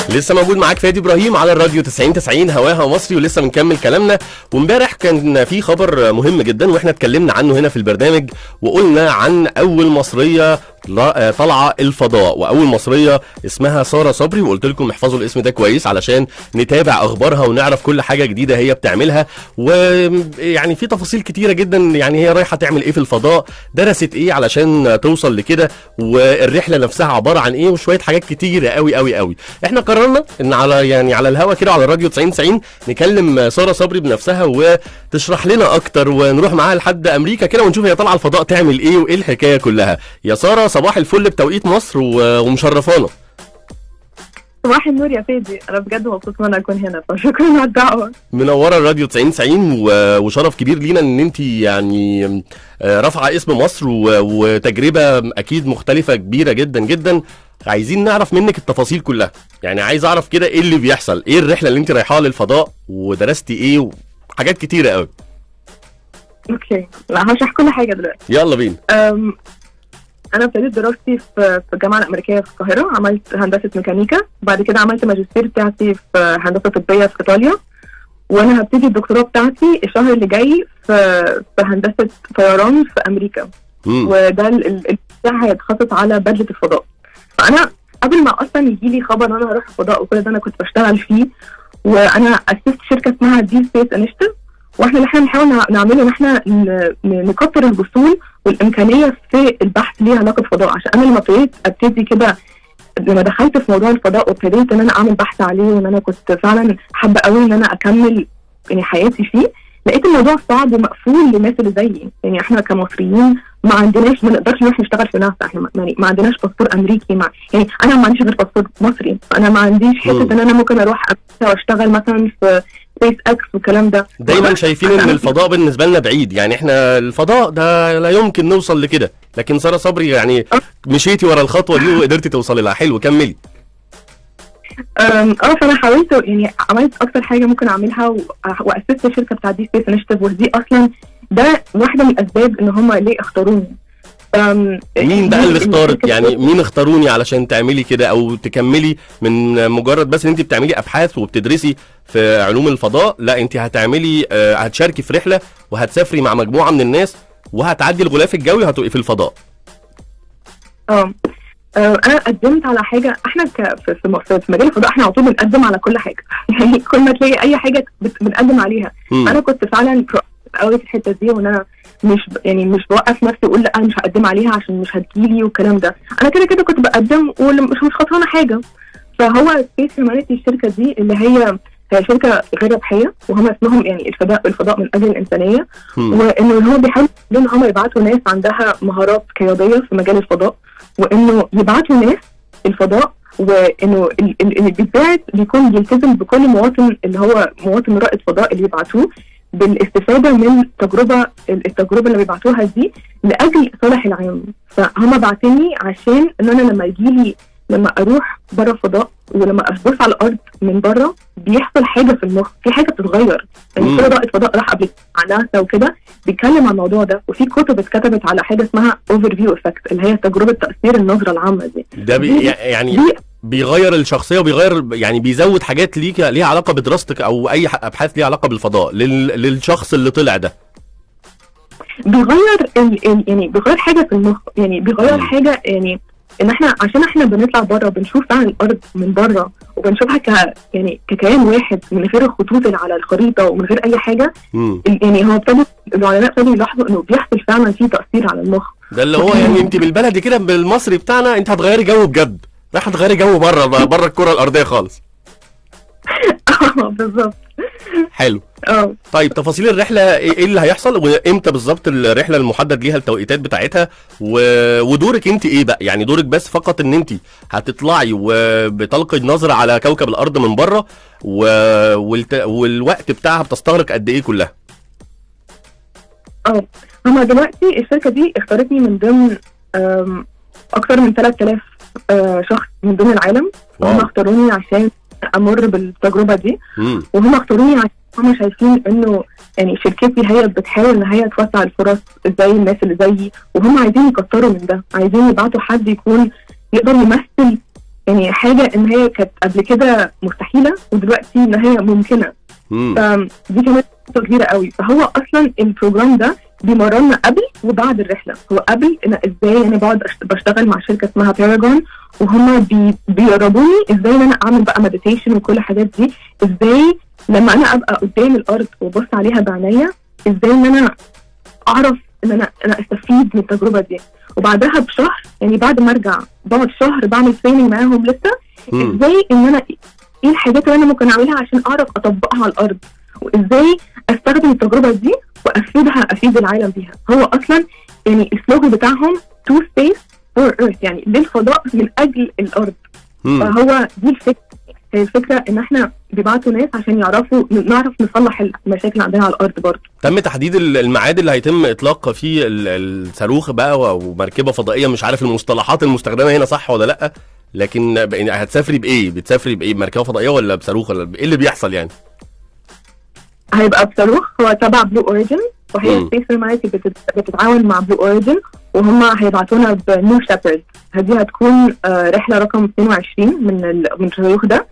لسه موجود معاك فادي ابراهيم على الراديو 90 90 هواها مصري ولسه بنكمل كلامنا وامبارح كان في خبر مهم جدا واحنا اتكلمنا عنه هنا في البرنامج وقلنا عن اول مصريه لا- طالعه الفضاء واول مصريه اسمها ساره صبري وقلت لكم احفظوا الاسم ده كويس علشان نتابع اخبارها ونعرف كل حاجه جديده هي بتعملها ويعني في تفاصيل كتيره جدا يعني هي رايحه تعمل ايه في الفضاء درست ايه علشان توصل لكده والرحله نفسها عباره عن ايه وشويه حاجات كتيره قوي قوي قوي احنا قررنا ان على يعني على الهوا كده على الراديو 90 90 نكلم ساره صبري بنفسها وتشرح لنا اكتر ونروح معاها لحد امريكا كده ونشوف هي طالعه الفضاء تعمل ايه وايه الحكايه كلها يا ساره صباح الفل بتوقيت مصر و- ومشرفانا صباح النور يا فادي انا بجد مبسوطه ان انا اكون هنا فشكرا على الدعوه منوره الراديو 90 90 و- وشرف كبير لينا ان انت يعني آه، رافعه اسم مصر و- وتجربه اكيد مختلفه كبيره جدا جدا عايزين نعرف منك التفاصيل كلها يعني عايز اعرف كده ايه اللي بيحصل ايه الرحله اللي انت رايحاها للفضاء ودرستي ايه وحاجات كتيره قوي اوكي لا هشرح كل حاجه دلوقتي يلا بينا أم، انا ابتديت دراستي في في الجامعه الامريكيه في القاهره عملت هندسه ميكانيكا بعد كده عملت ماجستير بتاعتي في هندسه طبيه في ايطاليا وانا هبتدي الدكتوراه بتاعتي الشهر اللي جاي في في هندسه طيران في امريكا مم. وده ال- ال- ال- بتاعي هيتخصص على بدله الفضاء فانا قبل ما اصلا يجي لي خبر ان انا هروح الفضاء وكل ده انا كنت بشتغل فيه وانا اسست شركه اسمها دي سبيس انشيتيف واحنا اللي احنا بنحاول نع- نعمله ان احنا ن- ن- نكتر الوصول والامكانيه في البحث ليها علاقه بالفضاء عشان انا لما ابتديت ابتدي كده لما دخلت في موضوع الفضاء وابتديت ان انا اعمل بحث عليه وان انا كنت فعلا حابه قوي ان انا اكمل يعني حياتي فيه لقيت الموضوع صعب ومقفول للناس اللي زيي يعني احنا كمصريين ما عندناش ما نقدرش نروح نشتغل في ناسا احنا ما- يعني ما عندناش باسبور امريكي مع يعني انا ما عنديش غير باسبور مصري فانا ما عنديش حته مم. ان انا ممكن اروح امريكا واشتغل مثلا في سبيس اكس والكلام ده دايما شايفين ان الفضاء بالنسبه لنا بعيد يعني احنا الفضاء ده لا يمكن نوصل لكده لكن ساره صبري يعني مشيتي ورا الخطوه دي وقدرتي توصلي لها حلو كملي أم، اه فانا حاولت يعني عملت اكتر حاجه ممكن اعملها و- واسست الشركه بتاعت دي سبيس انشيتيف ودي اصلا ده واحده من الاسباب ان هم ليه اختاروني أم، مين بقى دي- اللي اختارك الشركة يعني مين اختاروني علشان تعملي كده او تكملي من مجرد بس ان انت بتعملي ابحاث وبتدرسي في علوم الفضاء لا انت هتعملي آه، هتشاركي في رحله وهتسافري مع مجموعه من الناس وهتعدي الغلاف الجوي وهتبقي في الفضاء اه آه، انا قدمت على حاجه احنا ك في في م- في مجال الفضاء احنا على طول بنقدم على كل حاجه يعني كل ما تلاقي اي حاجه بت- بنقدم عليها مم. انا كنت فعلا proactive قوي في الحته دي وان انا مش ب- يعني مش بوقف نفسي اقول لا انا مش هقدم عليها عشان مش هتجيلي والكلام ده انا كده كده كنت بقدم ومش مش خسرانه حاجه فهو سبيس هيومانيتي الشركه دي اللي هي هي شركه غير ربحيه وهم اسمهم يعني الفضاء الفضاء من اجل الانسانيه مم. وانه هم بيحاولوا ان هم يبعتوا ناس عندها مهارات قياديه في مجال الفضاء وانه يبعتوا ناس الفضاء وانه ال- ال- اللي بيتبعت بيكون بيلتزم بكل مواطن اللي هو مواطن رائد فضاء اللي يبعتوه بالاستفاده من التجربه التجربه اللي بيبعتوها دي لاجل صالح العام فهم بعتني عشان ان انا لما يجي لي لما اروح بره الفضاء ولما ابص على الارض من بره بيحصل حاجه في المخ في حاجه بتتغير يعني مم. كل رائد فضاء راح قبل على ناسا وكده بيتكلم عن الموضوع ده وفي كتب اتكتبت على حاجه اسمها اوفر فيو افكت اللي هي تجربه تاثير النظره العامه دي ده بي دي- يعني دي بيغير الشخصيه وبيغير يعني بيزود حاجات ليك ليها علاقه بدراستك او اي ح- ابحاث ليها علاقه بالفضاء لل... للشخص اللي طلع ده بيغير ال ال يعني بيغير حاجه في المخ يعني بيغير مم. حاجه يعني ان احنا عشان احنا بنطلع بره بنشوف فعلا الارض من بره وبنشوفها ك يعني ككيان واحد من غير الخطوط اللي على الخريطه ومن غير اي حاجه مم. ال- يعني هو ابتدى العلماء ابتدوا يلاحظوا انه بيحصل فعلا في تاثير على المخ ده اللي هو يعني انت بالبلدي كده بالمصري بتاعنا انت هتغيري جو بجد رايحه تغيري جو بره بره الكره الارضيه خالص اه بالظبط حلو اه طيب تفاصيل الرحله ايه إيه اللي هيحصل وامتى بالظبط الرحله المحدد ليها التوقيتات بتاعتها و... ودورك انت ايه بقى يعني دورك بس فقط ان انت هتطلعي وبتلقي نظره على كوكب الارض من بره و... والت... والوقت بتاعها بتستغرق قد ايه كلها اه هما دلوقتي الشركه دي اختارتني من ضمن آم، اكثر من 3000 آه، شخص من ضمن العالم وهم واو. اختاروني عشان امر بالتجربه دي امم وهم اختاروني عشان هم شايفين انه يعني شركتي هي بتحاول ان هي توسع الفرص زي الناس اللي زيي وهم عايزين يكتروا من ده عايزين يبعتوا حد يكون يقدر يمثل يعني حاجه ان هي كانت قبل كده مستحيله ودلوقتي ان هي ممكنه مم. فدي كانت نقطه كبيره قوي فهو اصلا البروجرام ده بيمرنا قبل وبعد الرحله هو قبل انا ازاي انا بقعد أشت- بشتغل مع شركه اسمها باراجون وهم بي بيقربوني ازاي ان انا اعمل بقى مديتيشن وكل الحاجات دي ازاي لما انا ابقى قدام الارض وابص عليها بعينيا ازاي ان انا اعرف ان انا انا استفيد من التجربه دي وبعدها بشهر يعني بعد ما ارجع بقعد شهر بعمل تريننج معاهم لسه مم. ازاي ان انا ايه الحاجات اللي انا ممكن اعملها عشان اعرف اطبقها على الارض وازاي استخدم التجربه دي وافيدها افيد العالم بيها هو اصلا يعني السلوجن بتاعهم تو سبيس فور ايرث يعني للفضاء من اجل الارض مم. فهو دي الفكره هي الفكره ان احنا بيبعتوا ناس عشان يعرفوا نعرف نصلح المشاكل اللي عندنا على الارض برضه تم تحديد ال- الميعاد اللي هيتم اطلاق فيه ال- الصاروخ بقى و- ومركبه فضائيه مش عارف المصطلحات المستخدمه هنا صح ولا لا لكن ب- يعني هتسافري بايه بتسافري بايه مركبه فضائيه ولا بصاروخ ولا ب- ايه اللي بيحصل يعني هيبقى بصاروخ هو تبع بلو اوريجن وهي مم. سبيس هيومانيتي بتتعاون مع بلو اوريجن وهم هيبعتونا بنيو شابرد هذه هتكون آه، رحله رقم 22 من ال- من الصاروخ ده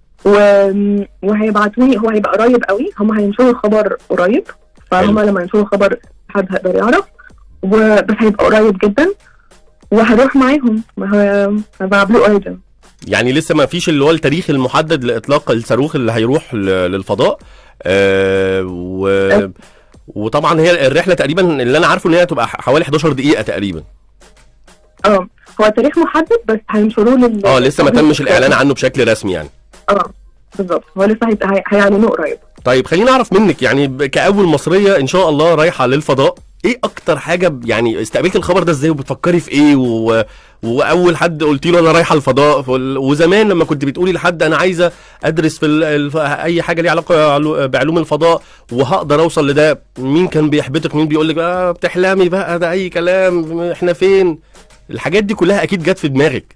و- وهيبعتوني هو هيبقى قريب قوي هم هينشروا الخبر قريب فهم حلو. لما ينشروا الخبر حد هيقدر يعرف وبس هيبقى قريب جدا وهروح معاهم وه- مع بلو اوريجن يعني لسه ما فيش اللي هو التاريخ المحدد لاطلاق الصاروخ اللي هيروح ل- للفضاء آه و وطبعا هي الرحله تقريبا اللي انا عارفه ان هي هتبقى ح- حوالي 11 دقيقه تقريبا اه هو تاريخ محدد بس هينشروه لل اه لسه ما تمش الاعلان عنه بشكل رسمي يعني اه بالظبط هو لسه هي- هي- هيعلنوه قريب طيب خليني اعرف منك يعني ب- كاول مصريه ان شاء الله رايحه للفضاء ايه اكتر حاجه ب- يعني استقبلت الخبر ده ازاي وبتفكري في ايه و... واول حد قلت له انا رايحه الفضاء فال- وزمان لما كنت بتقولي لحد انا عايزه ادرس في ال... الف... اي حاجه ليها علاقه علو- بعلوم الفضاء وهقدر اوصل لده مين كان بيحبطك مين بيقول لك آه بتحلمي بقى ده اي كلام احنا فين الحاجات دي كلها اكيد جت في دماغك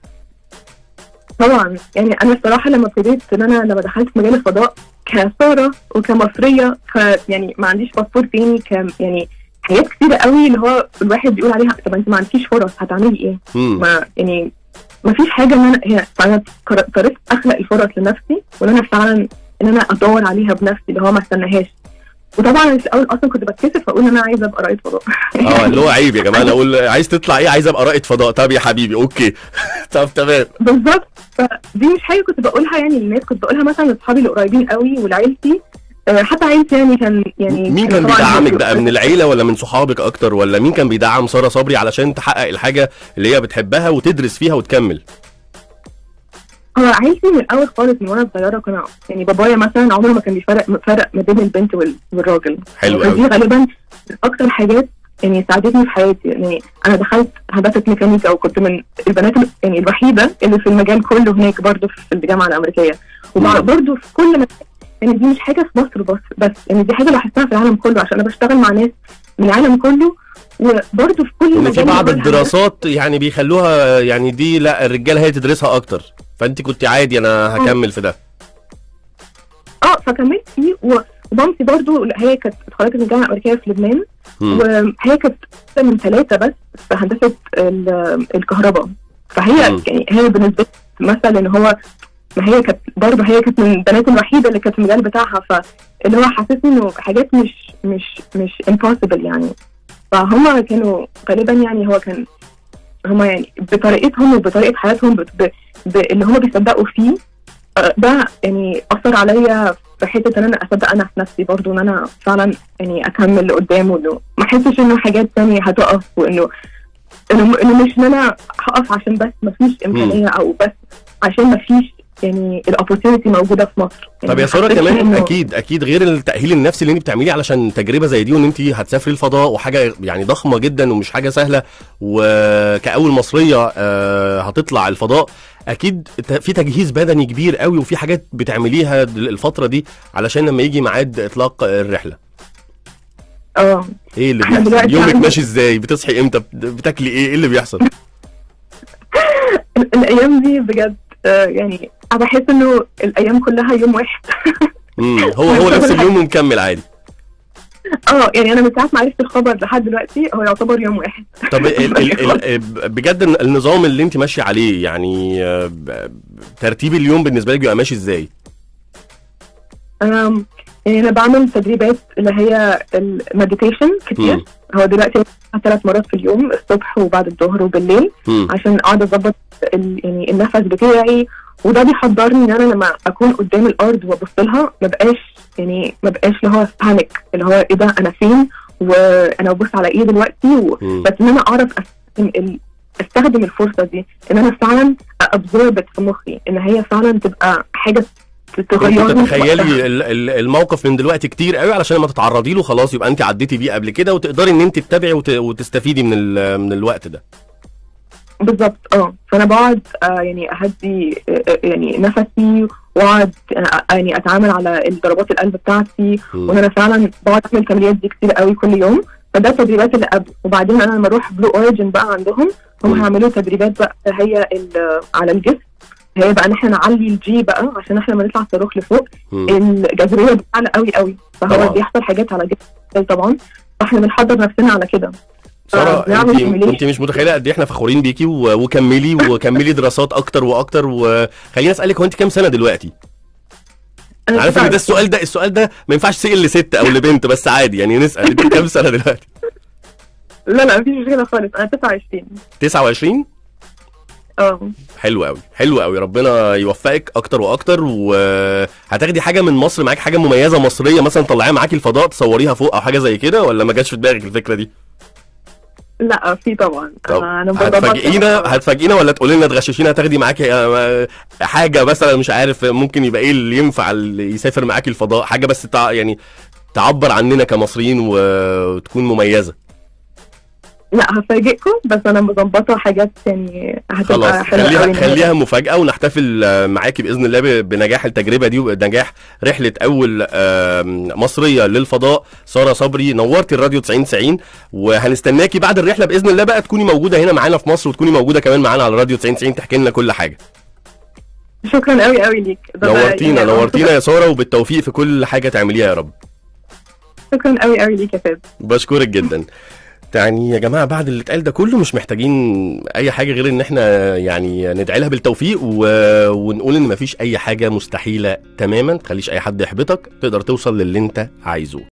طبعا يعني انا الصراحه لما ابتديت ان انا لما دخلت في مجال الفضاء كساره وكمصريه ف يعني ما عنديش باسبور تاني ك يعني حاجات كتيره قوي اللي هو الواحد بيقول عليها طب انت ما عندكيش فرص هتعملي ايه؟ مم. ما يعني ما فيش حاجه ان انا هي فانا قر- قررت اخلق الفرص لنفسي وان انا فعلا ان انا ادور عليها بنفسي اللي هو ما استناهاش وطبعا في الاول اصلا كنت بتكسف اقول ان انا عايزه ابقى رائد فضاء اه اللي هو عيب يا جماعه انا اقول عايز تطلع ايه عايز ابقى رائد فضاء طب يا حبيبي اوكي طب تمام بالظبط فدي مش حاجه كنت بقولها يعني للناس كنت بقولها مثلا لاصحابي القريبين قوي ولعيلتي آه، حتى عيلتي يعني كان يعني مين كان طبعاً بيدعمك بيبقوا- بقى من العيله ولا من صحابك اكتر ولا مين كان بيدعم ساره صبري علشان تحقق الحاجه اللي هي بتحبها وتدرس فيها وتكمل هو عيلتي من الاول خالص من وانا صغيره كانوا يعني بابايا مثلا عمره ما كان بيفرق فرق ما بين البنت وال- والراجل حلو فدي قوي غالبا من اكتر حاجات يعني ساعدتني في حياتي يعني انا دخلت هندسه ميكانيكا وكنت من البنات ال- يعني الوحيده اللي في المجال كله هناك برضه في الجامعه الامريكيه مم. وبرضه في كل مكان يعني دي مش حاجه في مصر بس بس يعني دي حاجه لاحظتها في العالم كله عشان انا بشتغل مع ناس من العالم كله وبرضه في كل ان في مجال بعض بقولها الدراسات يعني بيخلوها يعني دي لا الرجاله هي تدرسها اكتر فانت كنت عادي انا هكمل في ده اه فكملت فيه و- ومامتي برضو لا، هي كانت اتخرجت من الجامعه الامريكيه في لبنان مم. وهي كانت من ثلاثه بس في هندسه ال- الكهرباء فهي مم. يعني هي بالنسبه لي مثلا ان هو ما هي كانت برضه هي كانت من البنات الوحيده اللي كانت في المجال بتاعها فاللي هو حسسني انه حاجات مش مش مش impossible يعني فهم كانوا غالبا يعني هو كان هم يعني بطريقتهم وبطريقه حياتهم ب... ب... ب... اللي هم بيصدقوا فيه آه، ده يعني اثر عليا في حته ان انا اصدق انا في نفسي برضو ان انا فعلا يعني اكمل لقدام وانه ما احسش انه حاجات تانية هتقف وانه انه انه مش ان انا هقف عشان بس ما فيش امكانيه او بس عشان ما فيش يعني الاوبورتيونيتي موجوده في مصر يعني طب يا ما ساره حسيتش كمان إنه- اكيد اكيد غير التاهيل النفسي اللي انت بتعمليه علشان تجربه زي دي وان انت هتسافري الفضاء وحاجه يعني ضخمه جدا ومش حاجه سهله وكاول مصريه آه، هتطلع الفضاء اكيد ت- في تجهيز بدني كبير قوي وفي حاجات بتعمليها دل- الفتره دي علشان لما يجي ميعاد اطلاق الرحله اه ايه اللي إحنا بيحصل دلوقتي يومك عندنا- ماشي ازاي بتصحي امتى بت- بتاكلي ايه ايه اللي بيحصل ال- الايام دي بجد آه، يعني انا بحس انه الايام كلها يوم واحد مم، هو هو نفس اليوم ومكمل عادي اه يعني انا من ساعه ما عرفت الخبر لحد دلوقتي هو يعتبر يوم واحد طب ال ال ال بجد النظام اللي انت ماشيه عليه يعني آه، ب- ترتيب اليوم بالنسبه لك بيبقى ماشي ازاي؟ أم، يعني انا بعمل تدريبات اللي هي المديتيشن كتير مم. هو دلوقتي ثلاث مرات في اليوم الصبح وبعد الظهر وبالليل مم. عشان اقعد اظبط ال- يعني النفس بتاعي وده بيحضرني ان انا لما اكون قدام الارض وابص لها ما بقاش يعني ما بقاش اللي هو بانيك اللي هو ايه ده انا فين وانا ببص على ايه دلوقتي و... مم. بس ان انا اعرف استخدم ال... استخدم الفرصه دي ان انا فعلا ابزوربت في مخي ان هي فعلا تبقى حاجه انت تغيرني في وقتها. تتخيلي ال- ال- الموقف من دلوقتي كتير قوي علشان لما تتعرضي له خلاص يبقى انت عديتي بيه قبل كده وتقدري ان انت تتابعي وت- وتستفيدي من ال- من الوقت ده بالظبط اه فانا بقعد آه يعني اهدي آه آه، يعني نفسي واقعد آه يعني اتعامل على ضربات القلب بتاعتي مم. وان انا فعلا بقعد اعمل التمرينات دي كتير قوي كل يوم فده التدريبات اللي قبل وبعدين انا لما اروح بلو اوريجن بقى عندهم هم مم. هيعملوا تدريبات بقى هي ال- على الجسم هي بقى ان احنا نعلي الجي بقى عشان احنا لما نطلع صاروخ لفوق مم. الجاذبيه بتعلى قوي قوي طبعا. فهو بيحصل حاجات على الجسم طبعا فاحنا بنحضر نفسنا على كده ساره نعمل انت simulation. انت مش متخيله قد ايه احنا فخورين بيكي و- وكملي وكملي دراسات اكتر واكتر وخليني اسالك هو انت كام سنه دلوقتي؟ أنا عارف ان ده بتعرف. السؤال ده السؤال ده ما ينفعش يسال لست او لبنت بس عادي يعني نسال انت كام سنه دلوقتي؟ لا لا مفيش مشكله خالص انا 29 29 اه حلو قوي حلو قوي ربنا يوفقك اكتر واكتر وهتاخدي حاجه من مصر معاك حاجه مميزه مصريه مثلا طلعيها معاكي الفضاء تصوريها فوق او حاجه زي كده ولا ما جاتش في دماغك الفكره دي لا في طبعا طب آه، انا بضبط- هتفاجئينا هتفاجئينا ولا تقولي لنا تغششينا هتاخدي معاكي آه، حاجه مثلا مش عارف ممكن يبقى ايه اللي ينفع اللي يسافر معاكي الفضاء حاجه بس تع... يعني تعبر عننا كمصريين وتكون مميزه لا هفاجئكم بس انا مظبطه حاجات يعني خلاص هتبقى حلوه خليها قوي خليها مفاجاه ونحتفل آه، معاكي باذن الله ب- بنجاح التجربه دي وبنجاح رحله اول آم، مصريه للفضاء ساره صبري نورتي الراديو 90 90 وهنستناكي بعد الرحله باذن الله بقى تكوني موجوده هنا معانا في مصر وتكوني موجوده كمان معانا على الراديو 90 90 تحكي لنا كل حاجه شكرا قوي قوي ليك ده بقى نورتينا يعني نورتينا يا ساره وبالتوفيق في كل حاجه تعمليها يا رب شكرا قوي قوي ليك يا فاز بشكرك جدا يعني يا جماعه بعد اللي اتقال ده كله مش محتاجين اي حاجه غير ان احنا يعني ندعي لها بالتوفيق و... ونقول ان مفيش اي حاجه مستحيله تماما تخليش اي حد يحبطك تقدر توصل للي انت عايزه